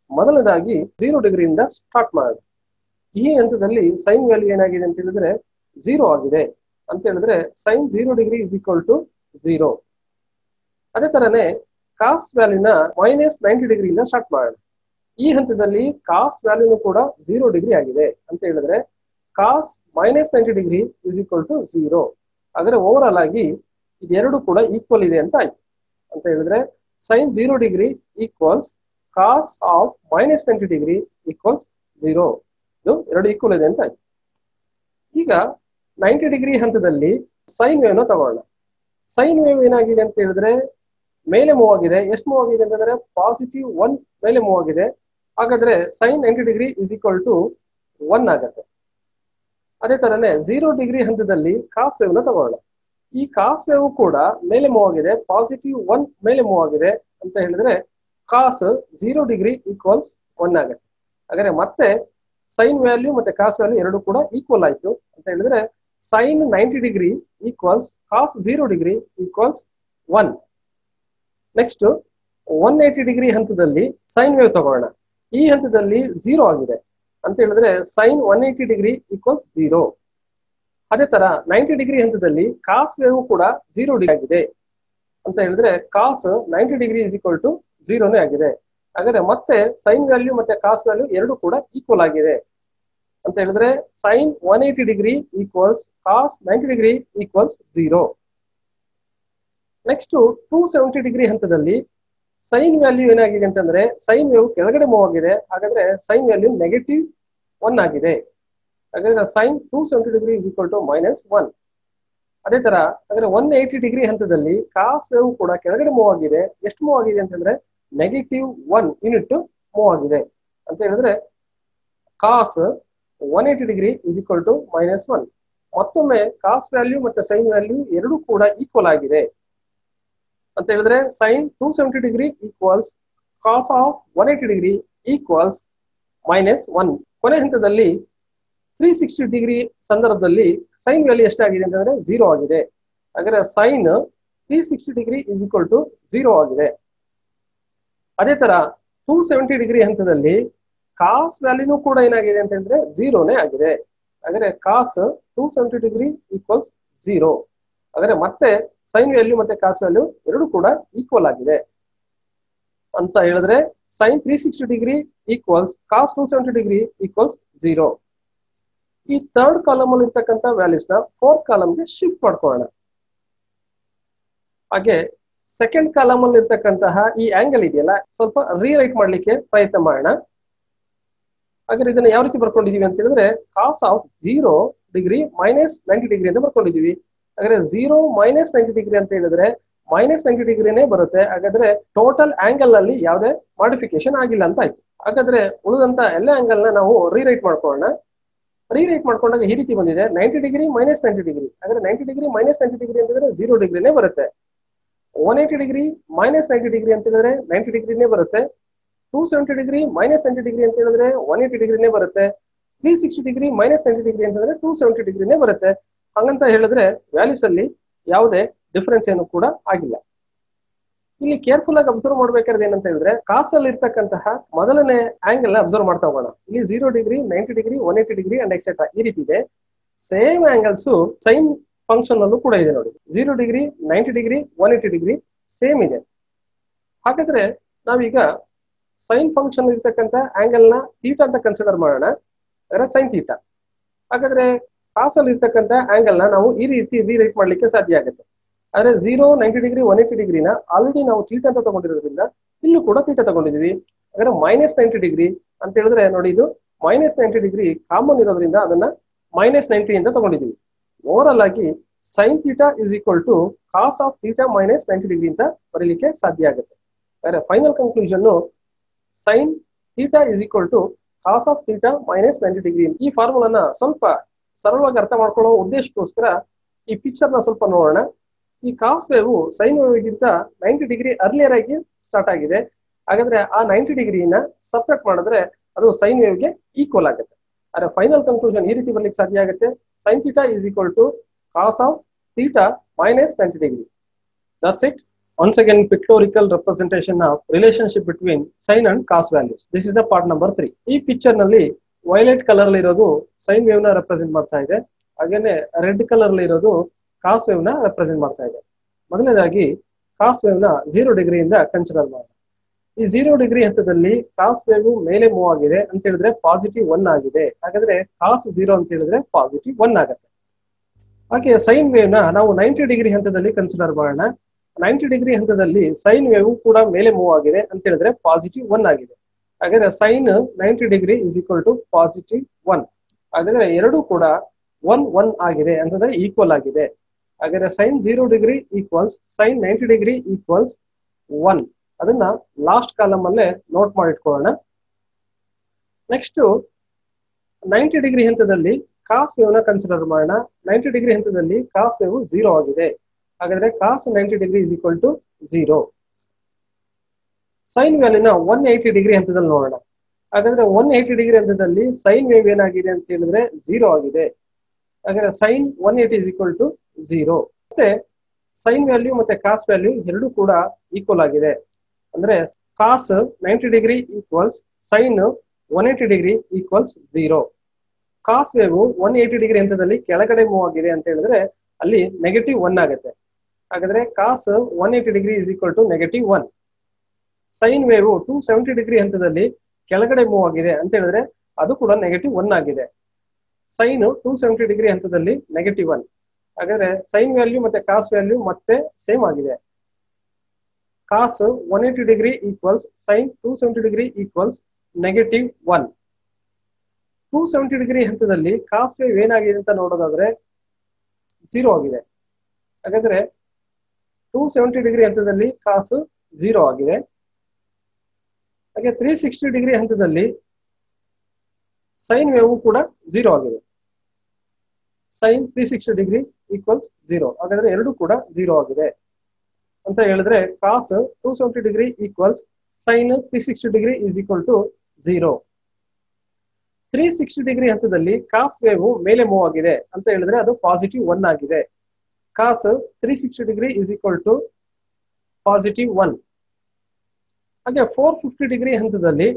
Speaker 1: ಮೊದಲನೇದಾಗಿ ಜೀರೋ ಡಿಗ್ರಿಯಿಂದ ಸ್ಟಾರ್ಟ್ ಮಾಡೋಣ ಈ ಹಂತದಲ್ಲಿ ಸೈನ್ ವ್ಯಾಲ್ಯೂ ಏನಾಗಿದೆ ಅಂತ ಹೇಳಿದ್ರೆ ಝೀರೋ ಆಗಿದೆ ಅಂತ ಹೇಳಿದ್ರೆ sine zero degree is equal to zero ಅದೇ ತರನೇ ಕಾಸ್ ವ್ಯಾಲ್ಯೂನ ಮೈನಸ್ ನೈಂಟಿ ಡಿಗ್ರಿಯಿಂದ ಸ್ಟಾರ್ಟ್ ಮಾಡೋಣ ಈ ಹಂತದಲ್ಲಿ ಕಾಸ್ ವ್ಯಾಲ್ಯೂನು ಕೂಡ ಝೀರೋ ಡಿಗ್ರಿ ಆಗಿದೆ ಅಂತ ಹೇಳಿದ್ರೆ cos minus ninety degree is equal to zero ಹಾಗಾದ್ರೆ ಓವರ್ ಆಲ್ ಆಗಿ ಇದೆರಡು ಕೂಡ ಈಕ್ವಲ್ ಇದೆ ಅಂತ ಆಯ್ತು ಅಂತ ಹೇಳಿದ್ರೆ sine zero degree equals cos of minus ninety degree equals zero ಇದು ಎರಡು ಈಕ್ವಲ್ ಇದೆ ಅಂತ ಆಯ್ತು ಈಗ ನೈಂಟಿ ಡಿಗ್ರಿ ಹಂತದಲ್ಲಿ ಸೈನ್ ವೇವ್ ನ ತಗೊಳ್ಳೋಣ ಸೈನ್ ವೇವ್ ಏನಾಗಿದೆ ಅಂತ ಹೇಳಿದ್ರೆ ಮೇಲೆ ಮೂವ್ ಆಗಿದೆ ಎಷ್ಟು ಮೂವ್ ಆಗಿದೆ ಅಂತಂದ್ರೆ ಪಾಸಿಟಿವ್ ಒನ್ ಮೇಲೆ ಮೂವ್ ಆಗಿದೆ ಹಾಗಾದ್ರೆ sine ninety degree is equal to one ಆಗತ್ತೆ ಅದೇ ತರನೇ ಝೀರೋ ಡಿಗ್ರಿ ಹಂತದಲ್ಲಿ ಕಾಸ್ ವೇವ್ ನ ತಗೊಳ್ಳೋಣ ಈ ಕಾಸ್ ವೇವ್ ಕೂಡ ಮೇಲೆ ಮೂವ್ ಆಗಿದೆ ಪಾಸಿಟಿವ್ ಒನ್ ಮೇಲೆ ಮೂವ್ ಆಗಿದೆ ಅಂತ ಹೇಳಿದ್ರೆ cos zero degree equals one ಆಗುತ್ತೆ ಹಾಗಾದ್ರೆ ಮತ್ತೆ ಸೈನ್ ವ್ಯಾಲ್ಯೂ ಮತ್ತೆ ಕಾಸ್ ವ್ಯಾಲ್ಯೂ ಎರಡು ಕೂಡ ಈಕ್ವಲ್ ಆಯ್ತು ಅಂತ ಹೇಳಿದ್ರೆ sine ninety degree equals cos zero degree equals one next one eighty degree ಹಂತದಲ್ಲಿ ಸೈನ್ ವೇವ್ ತಗೊಳ್ಳೋಣ ಈ ಹಂತದಲ್ಲಿ ಝೀರೋ ಆಗಿದೆ ಅಂತ ಹೇಳಿದ್ರೆ sine one eighty degree equals zero ಅದೇ ತರ ನೈಂಟಿ ಡಿಗ್ರಿ ಹಂತದಲ್ಲಿ ಕಾಸ್ ವೇವ್ ಕೂಡ ಝೀರೋ ಡಿಗ್ರಿ ಆಗಿದೆ ಅಂತ ಹೇಳಿದ್ರೆ cos ninety degree is equal to ಝೀರೋನೇ ಆಗಿದೆ ಹಾಗಾದ್ರೆ ಮತ್ತೆ ಸೈನ್ ವ್ಯಾಲ್ಯೂ ಮತ್ತೆ ಕಾಸ್ ವ್ಯಾಲ್ಯೂ ಎರಡು ಕೂಡ ಈಕ್ವಲ್ ಆಗಿದೆ ಅಂತ ಹೇಳಿದ್ರೆ sine one eighty degree equals cos ninety degree equals zero next two seventy degree ಹಂತದಲ್ಲಿ ಸೈನ್ ವ್ಯಾಲ್ಯೂ ಏನಾಗಿದೆ ಅಂತಂದ್ರೆ ಸೈನ್ ವೇವ್ ಕೆಳಗಡೆ ಮೂವ್ ಆಗಿದೆ ಹಾಗಾದ್ರೆ ಸೈನ್ ವ್ಯಾಲ್ಯೂ ನೆಗೆಟಿವ್ ಒನ್ ಆಗಿದೆ ಹಾಗಾದ್ರೆ sine two seventy degree is equal to minus one ಅದೇ ತರ ಅಂದ್ರೆ ಒನ್ ಏಯ್ಟಿ ಡಿಗ್ರಿ ಹಂತದಲ್ಲಿ ಕಾಸ್ ವೇವ್ ಕೂಡ ಕೆಳಗಡೆ ಮೂವ್ ಆಗಿದೆ ಎಷ್ಟು ಮೂವ್ ಆಗಿದೆ ಅಂತಂದ್ರೆ ನೆಗೆಟಿವ್ ಒನ್ ಯೂನಿಟ್ ಮೂವ್ ಆಗಿದೆ ಅಂತ ಹೇಳಿದ್ರೆ cos one eighty degree is equal to minus one ಮತ್ತೊಮ್ಮೆ ಕಾಸ್ ವ್ಯಾಲ್ಯೂ ಮತ್ತೆ ಸೈನ್ ವ್ಯಾಲ್ಯೂ ಎರಡೂ ಕೂಡ ಈಕ್ವಲ್ ಆಗಿದೆ ಅಂತ ಹೇಳಿದ್ರೆ sine two seventy degree equals cos of one eighty degree equals minus one ಕೊನೆ ಹಂತದಲ್ಲಿ ತ್ರೀ ಸಿಕ್ಸ್ಟಿ ಡಿಗ್ರಿ ಸಂದರ್ಭದಲ್ಲಿ ಸೈನ್ ವ್ಯಾಲ್ಯೂ ಎಷ್ಟಾಗಿದೆ ಅಂತಂದ್ರೆ ಝೀರೋ ಆಗಿದೆ ಹಾಗಾದ್ರೆ sine three sixty degree is equal to zero ಆಗಿದೆ ಅದೇ ತರ ಟೂ ಸೆವೆಂಟಿ ಡಿಗ್ರಿ ಹಂತದಲ್ಲಿ ಕಾಸ್ ವ್ಯಾಲ್ಯೂನು ಕೂಡ ಏನಾಗಿದೆ ಅಂತಂದ್ರೆ ಝೀರೋನೇ ಆಗಿದೆ ಹಾಗಾದ್ರೆ cos two seventy degree equals zero ಹಾಗಾದ್ರೆ ಮತ್ತೆ ಸೈನ್ ವ್ಯಾಲ್ಯೂ ಮತ್ತೆ ಕಾಸ್ ವ್ಯಾಲ್ಯೂ ಎರಡು ಕೂಡ ಈಕ್ವಲ್ ಆಗಿದೆ ಅಂತ ಹೇಳಿದ್ರೆ sine three sixty degree equals cos two seventy degree equals zero ಈ ಥರ್ಡ್ ಕಾಲಮ್ ಅಲ್ಲಿ ಇರ್ತಕ್ಕಂಥ ವ್ಯಾಲ್ಯೂಸ್ ನ ಫೋರ್ತ್ ಕಾಲಮ್ಗೆ ಶಿಫ್ಟ್ ಮಾಡ್ಕೊಳ್ಳೋಣ ಹಾಗೆ ಸೆಕೆಂಡ್ ಕಾಲಮ್ ಅಲ್ಲಿ ಇರ್ತಕ್ಕಂತಹ ಈ ಆಂಗಲ್ ಇದೆಯಲ್ಲ ಸ್ವಲ್ಪ ರೀರೈಟ್ ಮಾಡ್ಲಿಕ್ಕೆ ಪ್ರಯತ್ನ ಮಾಡೋಣ ಹಾಗಾದ್ರೆ ಇದನ್ನ ಯಾವ ರೀತಿ ಬರ್ಕೊಂಡಿದೀವಿ ಅಂತ ಹೇಳಿದ್ರೆ cos of zero degree minus ninety degree ಅಂತ ಬರ್ಕೊಂಡಿದೀವಿ ಹಾಗಾದ್ರೆ ಜೀರೋ ಮೈನಸ್ ನೈಂಟಿ ಡಿಗ್ರಿ ಅಂತ ಹೇಳಿದ್ರೆ ಮೈನಸ್ ನೈಂಟಿ ಡಿಗ್ರಿನೇ ಬರುತ್ತೆ ಹಾಗಾದ್ರೆ ಟೋಟಲ್ ಆಂಗಲ್ ಅಲ್ಲಿ ಯಾವುದೇ ಮಾಡಿಫಿಕೇಶನ್ ಆಗಿಲ್ಲ ಅಂತ ಆಯ್ತು ಹಾಗಾದ್ರೆ ಉಳಿದಂತ ಎಲ್ಲ ಆಂಗಲ್ ನ ನಾವು ರೀರೈಟ್ ಮಾಡ್ಕೊಳ್ಳೋಣ ರೀರೈಟ್ ಮಾಡ್ಕೊಂಡಾಗ ಈ ರೀತಿ ಬಂದಿದೆ ninety degree minus ninety degree ಹಾಗಾದ್ರೆ ninety degree minus ninety degree ಅಂತಂದ್ರೆ ಜೀರೋ ಡಿಗ್ರಿನೇ ಬರುತ್ತೆ one eighty degree minus ninety degree ಅಂತ ಹೇಳಿದ್ರೆ ನೈಂಟಿ ಡಿಗ್ರಿನೇ ಬರುತ್ತೆ two seventy degree minus ninety degree ಅಂತ ಹೇಳಿದ್ರೆ ಒನ್ ಏಯ್ಟಿ ಡಿಗ್ರಿನೇ ಬರುತ್ತೆ three sixty degree minus ninety degree ಅಂತಂದ್ರೆ ಟೂ ಸೆವೆಂಟಿ ಡಿಗ್ರಿನೇ ಬರುತ್ತೆ ಹಂಗಂತ ಹೇಳಿದ್ರೆ ವ್ಯಾಲ್ಯೂಸ್ ಅಲ್ಲಿ ಯಾವುದೇ ಡಿಫರೆನ್ಸ್ ಏನು ಕೂಡ ಆಗಿಲ್ಲ ಇಲ್ಲಿ ಕೇರ್ಫುಲ್ ಆಗಿ ಅಬ್ಸರ್ವ್ ಮಾಡ್ಬೇಕಾದ್ರೆ ಏನಂತ ಹೇಳಿದ್ರೆ ಕಾಸಲ್ಲಿ ಇರ್ತಕ್ಕಂತಹ ಮೊದಲನೇ ಆಂಗಲ್ ನ ಅಬ್ಸರ್ವ್ ಮಾಡ್ತಾ ಹೋಗೋಣ ಇಲ್ಲಿ zero degree ninety degree one eighty degree and etcetera ಈ ರೀತಿ ಇದೆ ಸೇಮ್ ಆಂಗಲ್ಸ್ ಸೈನ್ ಫಂಕ್ಷನ್ ಅಲ್ಲೂ ಕೂಡ ಇದೆ ನೋಡಿ zero degree ninety degree one eighty degree same ಇದೆ ಹಾಗಾದ್ರೆ ನಾವೀಗ ಸೈನ್ ಫಂಕ್ಷನ್ ಇರ್ತಕ್ಕಂಥ ಆಂಗಲ್ ನ ತೀಟ ಅಂತ ಕನ್ಸಿಡರ್ ಮಾಡೋಣ ಅಂದ್ರೆ ಸೈನ್ ತೀಟ ಹಾಗಾದ್ರೆ ಕಾಸಲ್ಲಿ ಇರ್ತಕ್ಕಂಥ ಆಂಗಲ್ ನ ನಾವು ಈ ರೀತಿ ರೀರೈಟ್ ಮಾಡ್ಲಿಕ್ಕೆ ಸಾಧ್ಯ ಆಗುತ್ತೆ ಆದ್ರೆ zero ninety degree one eighty ಡಿಗ್ರಿನ ಆಲ್ರೆಡಿ ನಾವು ತೀಟ ಅಂತ ತಗೊಂಡಿರೋದ್ರಿಂದ ಇಲ್ಲೂ ಕೂಡ ತೀಟ ತಗೊಂಡಿದೀವಿ ಹಾಗಾದ್ರೆ ಮೈನಸ್ ನೈಂಟಿ ಡಿಗ್ರಿ ಅಂತ ಹೇಳಿದ್ರೆ ನೋಡಿ ಇದು ಮೈನಸ್ ನೈಂಟಿ ಡಿಗ್ರಿ ಕಾಮನ್ ಇರೋದ್ರಿಂದ ಅದನ್ನ ಮೈನಸ್ ನೈಂಟಿ ಅಂತ ತಗೊಂಡಿದೀವಿ ಓವರ್ ಆಲ್ ಆಗಿ sine theta is equal to cos of theta minus ninety degree ಅಂತ ಬರೀಲಿಕ್ಕೆ ಸಾಧ್ಯ ಆಗುತ್ತೆ ಆದರೆ final conclusion sine theta is equal to cos of theta minus ninety degree ಈ ಫಾರ್ಮುಲಾನ ಸ್ವಲ್ಪ ಸರಳವಾಗಿ ಅರ್ಥ ಮಾಡ್ಕೊಳ್ಳೋ ಉದ್ದೇಶಕ್ಕೋಸ್ಕರ ಈ ಪಿಕ್ಚರ್ ನ ಸ್ವಲ್ಪ ನೋಡೋಣ ಈ ಕಾಸ್ ವೇವ್ ಸೈನ್ ವೇವ್ಗಿಂತ ನೈಂಟಿ ಡಿಗ್ರಿ ಅರ್ಲಿಯರ್ ಆಗಿ ಸ್ಟಾರ್ಟ್ ಆಗಿದೆ ಹಾಗಾದ್ರೆ ಆ ನೈಂಟಿ ಡಿಗ್ರಿನ ಸಪ್ರೇಟ್ ಮಾಡಿದ್ರೆ ಅದು ಸೈನ್ ವೇವ್ಗೆ ಈಕ್ವಲ್ ಆಗುತ್ತೆ ಆದ್ರೆ ಫೈನಲ್ ಕನ್ಕ್ಲೂಷನ್ ಈ ರೀತಿ ಬರ್ಲಿಕ್ಕೆ ಸಾಧ್ಯ ಆಗುತ್ತೆ sine theta is equal to cos of theta minus ninety degree that's it once again pictorial representation of relationship between sine and cos values this is the part number 3 ಈ ಪಿಕ್ಚರ್ ನಲ್ಲಿ ವೈಲೆಟ್ ಕಲರ್ ಅಲ್ಲಿ ಇರೋದು ಸೈನ್ ವೇವ್ ನ ರೆಪ್ರೆಸೆಂಟ್ ಮಾಡ್ತಾ ಇದೆ ಹಾಗೇನೆ ರೆಡ್ ಕಲರ್ ಅಲ್ಲಿ ಇರೋದು ಕಾಸ್ ವೇವ್ ನ ರೆಪ್ರೆಸೆಂಟ್ ಮಾಡ್ತಾ ಇದೆ ಮೊದಲನೇದಾಗಿ ಕಾಸ್ ವೇವ್ ನ ಜೀರೋ ಡಿಗ್ರಿಯಿಂದ ಕನ್ಸಿಡರ್ ಮಾಡೋಣ ಈ ಜೀರೋ ಡಿಗ್ರಿ ಹಂತದಲ್ಲಿ ಕಾಸ್ ವೇವ್ ಮೇಲೆ ಮೂವ್ ಆಗಿದೆ ಅಂತ ಹೇಳಿದ್ರೆ ಪಾಸಿಟಿವ್ ಒನ್ ಆಗಿದೆ ಹಾಗಾದ್ರೆ ಕಾಸ್ ಜೀರೋ ಅಂತ ಹೇಳಿದ್ರೆ ಪಾಸಿಟಿವ್ ಒನ್ ಆಗುತ್ತೆ ಹಾಗೆ ಸೈನ್ ವೇವ್ ನ ನಾವು ನೈಂಟಿ ಡಿಗ್ರಿ ಹಂತದಲ್ಲಿ ಕನ್ಸಿಡರ್ ಮಾಡೋಣ ನೈಂಟಿ ಡಿಗ್ರಿ ಹಂತದಲ್ಲಿ ಸೈನ್ ವೇವ್ ಕೂಡ ಮೇಲೆ ಮೂವ್ ಆಗಿದೆ ಅಂತ ಹೇಳಿದ್ರೆ ಪಾಸಿಟಿವ್ ಒನ್ ಆಗಿದೆ ಹಾಗಾದ್ರೆ sine ninety degree is equal to positive one ಹಾಗಾದ್ರೆ ಎರಡೂ ಕೂಡ ಒನ್ ಒನ್ ಆಗಿದೆ ಅಂತಂದ್ರೆ ಈಕ್ವಲ್ ಆಗಿದೆ ಹಾಗಾದ್ರೆ sine zero degree equals sine ninety degree equals one ಅದನ್ನ ಲಾಸ್ಟ್ ಕಾಲಮ್ ಅಲ್ಲೇ ನೋಟ್ ಮಾಡಿಟ್ಕೊಳ್ಳೋಣ ನೆಕ್ಸ್ಟ್ ನೈಂಟಿ ಡಿಗ್ರಿ ಹಂತದಲ್ಲಿ ಕಾಸ್ ವೇವ್ ನ ಕನ್ಸಿಡರ್ ಮಾಡೋಣ ನೈಂಟಿ ಡಿಗ್ರಿ ಹಂತದಲ್ಲಿ ಕಾಸ್ ವೇವ್ ಜೀರೋ ಆಗಿದೆ ಹಾಗಾದ್ರೆ cos ninety degree is equal to zero sine ವ್ಯಾಲ್ಯೂನ ಒನ್ ಏಯ್ಟಿ ಡಿಗ್ರಿ ಹಂತದಲ್ಲಿ ನೋಡೋಣ ಹಾಗಾದ್ರೆ ಒನ್ ಏಯ್ಟಿ ಡಿಗ್ರಿ ಹಂತದಲ್ಲಿ ಸೈನ್ ವೇವ್ ಏನಾಗಿದೆ ಅಂತ ಹೇಳಿದ್ರೆ ಜೀರೋ ಆಗಿದೆ ಹಾಗಾದ್ರೆ sine one eighty is equal to zero ಮತ್ತೆ ಸೈನ್ ವ್ಯಾಲ್ಯೂ ಮತ್ತೆ ಕಾಸ್ ವ್ಯಾಲ್ಯೂ ಎರಡೂ ಕೂಡ ಈಕ್ವಲ್ ಆಗಿದೆ ಅಂದ್ರೆ cos ninety degree equals sine one eighty degree equals zero cos wave one eighty degree ಹಂತದಲ್ಲಿ ಕೆಳಗಡೆ ಮೂವ್ ಆಗಿದೆ ಅಂತ ಹೇಳಿದ್ರೆ ಅಲ್ಲಿ ನೆಗೆಟಿವ್ ಒನ್ ಆಗುತ್ತೆ ಹಾಗಾದ್ರೆ cos one eighty degree is equal to negative one sine wave two seventy degree ಹಂತದಲ್ಲಿ ಕೆಳಗಡೆ ಮೂವ್ ಆಗಿದೆ ಅಂತ ಹೇಳಿದ್ರೆ ಅದು ಕೂಡ ನೆಗೆಟಿವ್ ಒನ್ ಆಗಿದೆ ಸೈನ್ ಟೂ ಸೆವೆಂಟಿ ಡಿಗ್ರಿ ಹಂತದಲ್ಲಿ ನೆಗೆಟಿವ್ ಒನ್ ಹಾಗಾದ್ರೆ ಸೈನ್ ವ್ಯಾಲ್ಯೂ ಮತ್ತೆ ಕಾಸ್ ವ್ಯಾಲ್ಯೂ ಮತ್ತೆ ಸೇಮ್ ಆಗಿದೆ cos one eighty degree equals sine two seventy degree equals negative one two seventy degree ಹಂತದಲ್ಲಿ ಕಾಸ್ ವೇವ್ ಏನಾಗಿದೆ ಅಂತ ನೋಡೋದಾದ್ರೆ ಝೀರೋ ಆಗಿದೆ ಹಾಗಾದ್ರೆ ಟೂ ಸೆವೆಂಟಿ ಡಿಗ್ರಿ ಹಂತದಲ್ಲಿ ಕಾಸು ಝೀರೋ ಆಗಿದೆ ಹಾಗೆ ತ್ರೀ ಸಿಕ್ಸ್ಟಿ ಡಿಗ್ರಿ ಹಂತದಲ್ಲಿ ಸೈನ್ ವೇವ್ ಕೂಡ ಝೀರೋ ಆಗಿದೆ sine three sixty degree equals zero ಹಾಗಾದ್ರೆ ಎರಡು ಕೂಡ ಝೀರೋ ಆಗಿದೆ ಅಂತ ಹೇಳಿದ್ರೆ cos two seventy degree equals sine three sixty degree is equal to zero three sixty degree ಹಂತದಲ್ಲಿ ಕಾಸ್ ವೇವ್ ಮೇಲೆ ಮೂವ್ ಆಗಿದೆ ಅಂತ ಹೇಳಿದ್ರೆ ಅದು ಪಾಸಿಟಿವ್ ಒನ್ ಆಗಿದೆ cos three sixty degree is equal to positive one ಹಾಗೆ ಫೋರ್ ಫಿಫ್ಟಿ ಡಿಗ್ರಿ ಹಂತದಲ್ಲಿ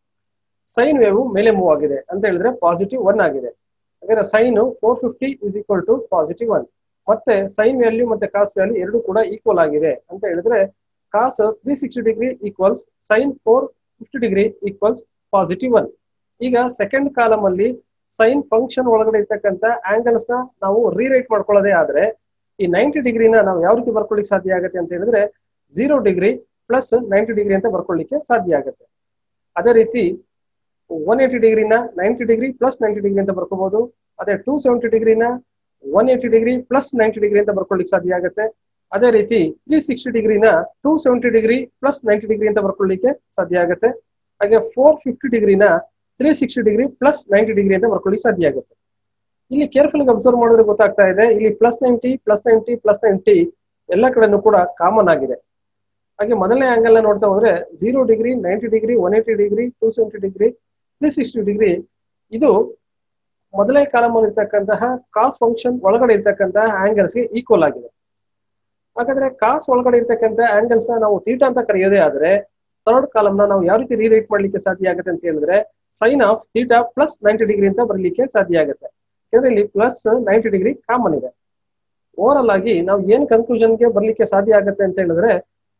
Speaker 1: ಸೈನ್ ವೇವ್ ಮೇಲೆ ಮೂವ್ ಆಗಿದೆ ಅಂತ ಹೇಳಿದ್ರೆ ಪಾಸಿಟಿವ್ ಒನ್ ಆಗಿದೆ ಹಾಗಾದ್ರೆ sine four fifty is equal to positive one ಮತ್ತೆ ಸೈನ್ ವ್ಯಾಲ್ಯೂ ಮತ್ತೆ ಕಾಸ್ ವ್ಯಾಲ್ಯೂ ಎರಡು ಕೂಡ ಈಕ್ವಲ್ ಆಗಿದೆ ಅಂತ ಹೇಳಿದ್ರೆ cos three sixty degree equals sine four fifty degree equals positive one ಈಗ ಸೆಕೆಂಡ್ ಕಾಲಮ್ ಅಲ್ಲಿ ಸೈನ್ ಫಂಕ್ಷನ್ ಒಳಗಡೆ ಇರ್ತಕ್ಕಂಥ ಆಂಗಲ್ಸ್ ನ ನಾವು ರೀರೈಟ್ ಮಾಡ್ಕೊಳ್ಳೋದೇ ಆದ್ರೆ ಈ ನೈಂಟಿ ಡಿಗ್ರಿನ ನಾವು ಯಾವ ರೀತಿ ಬರ್ಕೊಳ್ಳಿಕ್ಕೆ ಸಾಧ್ಯ ಆಗುತ್ತೆ ಅಂತ ಹೇಳಿದ್ರೆ zero degree plus ninety degree ಅಂತ ಬರ್ಕೊಳ್ಳಿಕ್ಕೆ ಸಾಧ್ಯ ಆಗುತ್ತೆ ಅದೇ ರೀತಿ ಒನ್ ಏಯ್ಟಿ ಡಿಗ್ರಿನ ninety degree plus ninety degree ಅಂತ ಬರ್ಕೋಬಹುದು ಅದೇ ಟೂ ಸೆವೆಂಟಿ ಡಿಗ್ರಿನ one eighty degree plus ninety degree ಅಂತ ಬರ್ಕೊಳ್ಳಿಕ್ಕೆ ಸಾಧ್ಯ ಆಗುತ್ತೆ ಅದೇ ರೀತಿ ತ್ರೀ ಸಿಕ್ಸ್ಟಿ ಡಿಗ್ರಿನ two seventy degree plus ninety degree ಅಂತ ಬರ್ಕೊಳ್ಳಿಕ್ಕೆ ಸಾಧ್ಯ ಆಗುತ್ತೆ ಹಾಗೆ ಫೋರ್ ಫಿಫ್ಟಿ ಡಿಗ್ರಿನ three sixty degree plus ninety degree ಅಂತ ಬರ್ಕೊಳ್ಳಿಕ್ಕೆ ಸಾಧ್ಯ ಆಗುತ್ತೆ ಇಲ್ಲಿ ಕೇರ್ಫುಲ್ ಅಬ್ಸರ್ವ್ ಮಾಡಿದ್ರೆ ಗೊತ್ತಾಗ್ತಾ ಇದೆ ಇಲ್ಲಿ plus ninety plus ninety plus ninety ಎಲ್ಲ ಕಡೆನೂ ಕೂಡ ಕಾಮನ್ ಆಗಿದೆ ಹಾಗೆ ಮೊದಲನೇ ಆಂಗಲ್ ನ ನೋಡ್ತಾ ಹೋದ್ರೆ zero degree ninety degree one eighty degree two seventy degree three sixty degree ಇದು ಮೊದಲನೇ ಕಾಲಮ್ ಇರ್ತಕ್ಕಂತಹ ಕಾಸ್ ಫಂಕ್ಷನ್ ಒಳಗಡೆ ಇರ್ತಕ್ಕಂತಹ ಆಂಗಲ್ಸ್ಗೆ ಈಕ್ವಲ್ ಆಗಿದೆ ಹಾಗಾದ್ರೆ ಕಾಸ್ ಒಳಗಡೆ ಇರ್ತಕ್ಕಂಥ ಆಂಗಲ್ಸ್ ನ ನಾವು ತೀಟಾ ಅಂತ ಕರೆಯೋದೇ ಆದ್ರೆ ಥರ್ಡ್ ಕಾಲಮ್ ನ ನಾವು ಯಾವ ರೀತಿ ರೀರೈಟ್ ಮಾಡ್ಲಿಕ್ಕೆ ಸಾಧ್ಯ ಆಗುತ್ತೆ ಅಂತ ಹೇಳಿದ್ರೆ sine of theta plus ninety degree ಅಂತ ಬರಲಿಕ್ಕೆ ಸಾಧ್ಯ ಆಗುತ್ತೆ ಯಾಕಂದ್ರೆ ಇಲ್ಲಿ ಪ್ಲಸ್ ನೈಂಟಿ ಡಿಗ್ರಿ ಕಾಮನ್ ಇದೆ ಓವರ್ ಆಗಿ ನಾವು ಏನ್ ಕನ್ಕ್ಲೂಷನ್ಗೆ ಬರ್ಲಿಕ್ಕೆ ಸಾಧ್ಯ ಆಗುತ್ತೆ ಅಂತ ಹೇಳಿದ್ರೆ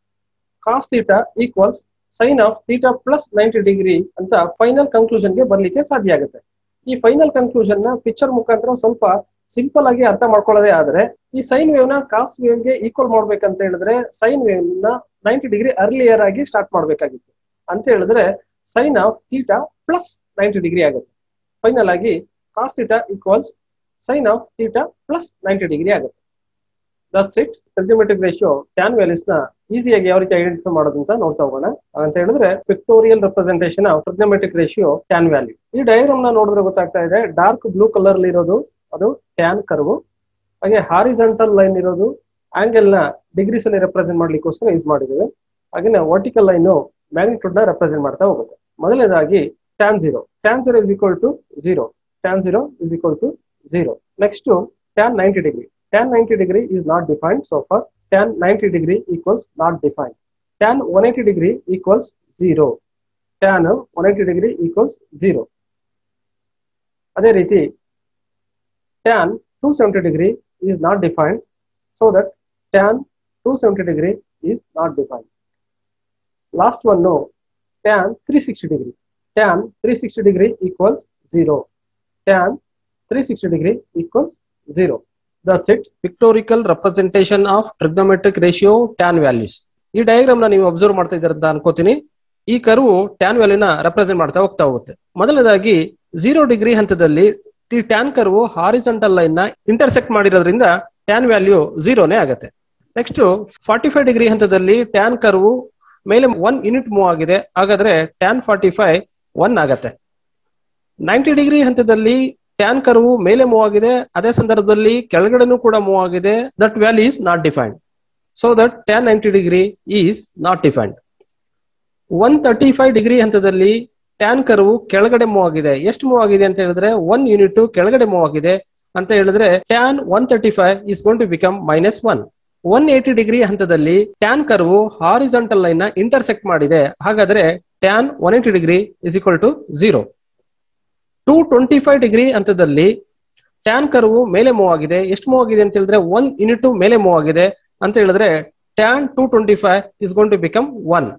Speaker 1: cos theta equals sine of theta plus ninety degree ಅಂತ ಫೈನಲ್ ಕನ್ಕ್ಲೂಷನ್ಗೆ ಬರ್ಲಿಕ್ಕೆ ಸಾಧ್ಯ ಆಗುತ್ತೆ ಈ ಫೈನಲ್ ಕನ್ಕ್ಲೂಷನ್ ನ ಪಿಕ್ಚರ್ ಮುಖಾಂತರ ಸ್ವಲ್ಪ ಸಿಂಪಲ್ ಆಗಿ ಅರ್ಥ ಮಾಡ್ಕೊಳ್ಳೋದೇ ಆದ್ರೆ ಈ ಸೈನ್ ವೇವ್ ನ ಕಾಸ್ ವೇವ್ ಗೆ ಈಕ್ವಲ್ ಮಾಡ್ಬೇಕಂತ ಹೇಳಿದ್ರೆ ಸೈನ್ ವೇವ್ ನ ನೈಂಟಿ ಡಿಗ್ರಿ ಅರ್ಲಿಯರ್ ಆಗಿ ಸ್ಟಾರ್ಟ್ ಮಾಡ್ಬೇಕಾಗಿತ್ತು ಅಂತ ಹೇಳಿದ್ರೆ sine of theta plus ninety degree ಆಗುತ್ತೆ ಫೈನಲ್ ಆಗಿ cos theta equals sine of theta plus ninety degree ಆಗುತ್ತೆ that's it trigonometric ratio tan values ನ ಈಸಿಯಾಗಿ ಯಾವ ರೀತಿ ಐಡೆಂಟಿಫೈ ಮಾಡೋದು ಅಂತ ನೋಡ್ತಾ ಹೋಗೋಣ ಅಂತ ಹೇಳಿದ್ರೆ pictorial representation of trigonometric ratio tan value ಈ ಡಯಾಗ್ರಾಮ್ ನ ನೋಡಿದ್ರೆ ಗೊತ್ತಾಗ್ತಾ ಇದೆ ಡಾರ್ಕ್ ಬ್ಲೂ ಕಲರ್ ಇರೋದು ಅದು ಟ್ಯಾನ್ ಕರ್ವ್ ಹಾಗೆ ಹಾರಿಜಾಂಟಲ್ ಲೈನ್ ಇರೋದು ಆಂಗಲ್ ನ ಡಿಗ್ರೀಸ್ ಅಲ್ಲಿ ರೆಪ್ರೆಸೆಂಟ್ ಮಾಡ್ಲಿಕ್ಕೋಸ್ಕರ ಯೂಸ್ ಮಾಡಿದ್ದೇವೆ ಹಾಗೆ ವರ್ಟಿಕಲ್ ಲೈನ್ ಮ್ಯಾಗ್ನಿಟ್ಯೂಡ್ ನ ರೆಪ್ರೆಸೆಂಟ್ ಮಾಡ್ತಾ ಹೋಗುತ್ತೆ ಮೊದಲನೇದಾಗಿ tan zero tan zero is equal to zero tan zero is equal to zero next tan ninety degree tan ninety degree is not defined so for tan 90 degree equals not defined. Tan 180 degree equals 0. Tan 180 degree equals 0. ಅದೇ ರೀತಿ tan 270 degree is not defined so that tan 270 degree is not defined. Last one no tan 360 degree. Tan 360 degree equals 0. Tan 360 degree equals 0. That's it. Pictorial representation of trigonometric ratio tan values. ಈ ಡಯಾಗ್ರಾಮ್ ನ ನೀವು ಅಬ್ಸರ್ವ್ ಮಾಡ್ತಾ ಇದ್ದೀರ ಅಂತ ಅನ್ಕೋತೀನಿ ಈ ಕರ್ವು ಟ್ಯಾನ್ ವ್ಯಾಲ್ಯೂನ ರೆಪ್ರೆಸೆಂಟ್ ಮಾಡ್ತಾ ಹೋಗ್ತಾ ಹೋಗುತ್ತೆ ಮೊದಲನೇದಾಗಿ ಝೀರೋ ಡಿಗ್ರಿ ಹಂತದಲ್ಲಿ ಈ ಟ್ಯಾನ್ ಕರ್ವು ಹಾರಿಸಂಟಲ್ ಲೈನ್ ನ ಇಂಟರ್ಸೆಕ್ಟ್ ಮಾಡಿರೋದ್ರಿಂದ ಟ್ಯಾನ್ ವ್ಯಾಲ್ಯೂ ಝೀರೋನೇ ಆಗುತ್ತೆ ನೆಕ್ಸ್ಟ್ ಫಾರ್ಟಿ ಫೈವ್ ಡಿಗ್ರಿ ಹಂತದಲ್ಲಿ ಟ್ಯಾನ್ ಕರ್ವು ಮೇಲೆ ಒನ್ ಯೂನಿಟ್ ಮೂವ್ ಆಗಿದೆ ಹಾಗಾದ್ರೆ ಟ್ಯಾನ್ ಫಾರ್ಟಿ ಫೈವ್ ಒನ್ ಆಗತ್ತೆ ನೈಂಟಿ ಡಿಗ್ರಿ ಹಂತದಲ್ಲಿ ಟ್ಯಾನ್ ಕರ್ವು ಮೇಲೆ ಮೂವ್ ಆಗಿದೆ ಅದೇ ಸಂದರ್ಭದಲ್ಲಿ ಕೆಳಗಡೆನೂ ಕೂಡ ಮೂವ್ ಆಗಿದೆ that value is not defined so that tan ninety degree is not defined one thirty five degree ಹಂತದಲ್ಲಿ ಟ್ಯಾನ್ ಕರ್ವು ಕೆಳಗಡೆ ಮೂವ್ ಆಗಿದೆ ಎಷ್ಟು ಮೂವ್ ಆಗಿದೆ ಅಂತ ಹೇಳಿದ್ರೆ ಒನ್ ಯೂನಿಟ್ ಕೆಳಗಡೆ ಮೂವ್ ಆಗಿದೆ ಅಂತ ಹೇಳಿದ್ರೆ tan one thirty five is gonna to become minus one one eighty degree ಹಂತದಲ್ಲಿ ಟ್ಯಾನ್ ಕರ್ವು ಹಾರಿಸಂಟಲ್ ಲೈನ್ ನ ಇಂಟರ್ಸೆಕ್ಟ್ ಮಾಡಿದೆ ಹಾಗಾದ್ರೆ tan one eighty degree is equal to zero two twenty five degree ಹಂತದಲ್ಲಿ ಟ್ಯಾನ್ ಕರ್ವು ಮೇಲೆ ಮೂವ್ ಆಗಿದೆ ಎಷ್ಟು ಮೂವ್ ಆಗಿದೆ ಅಂತ ಹೇಳಿದ್ರೆ ಒನ್ ಯೂನಿಟ್ ಮೇಲೆ ಮೂವ್ ಆಗಿದೆ ಅಂತ ಹೇಳಿದ್ರೆ tan two twenty five is gonna to become one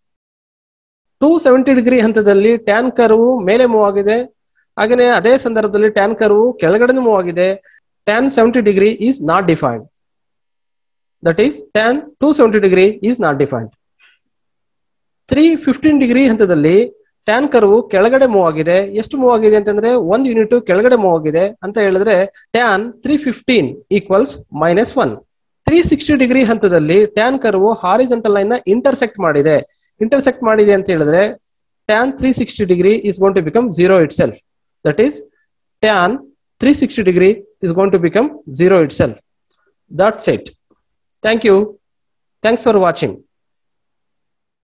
Speaker 1: two seventy degree ಹಂತದಲ್ಲಿ ಟ್ಯಾನ್ ಕರ್ವು ಮೇಲೆ ಮೂವ್ ಆಗಿದೆ ಹಾಗೆಯೇ ಅದೇ ಸಂದರ್ಭದಲ್ಲಿ ಟ್ಯಾನ್ ಕರ್ವು ಕೆಳಗಡೆ ಮೂವ್ ಆಗಿದೆ tan seventy degree is not defined that is tan two seventy degree is not defined three fifteen degree ಹಂತದಲ್ಲಿ ಟ್ಯಾನ್ ಕರ್ವು ಕೆಳಗಡೆ ಮೂವ್ ಆಗಿದೆ ಎಷ್ಟು ಮೂವ್ ಆಗಿದೆ ಅಂತಂದ್ರೆ ಒಂದು ಯೂನಿಟ್ ಕೆಳಗಡೆ ಮೂವ್ ಆಗಿದೆ ಅಂತ ಹೇಳಿದ್ರೆ tan three fifteen equals minus one three sixty degree ಹಂತದಲ್ಲಿ ಟ್ಯಾನ್ ಕರ್ವು ಹಾರಿಸಂಟಲ್ ಲೈನ್ ನ ಇಂಟರ್ಸೆಕ್ಟ್ ಮಾಡಿದೆ ಇಂಟರ್ಸೆಕ್ಟ್ ಮಾಡಿದೆ ಅಂತ ಹೇಳಿದ್ರೆ tan three sixty degree is gonna to become zero itself that is tan three sixty degree is gonna to become zero itself that's it thank you thanks for watching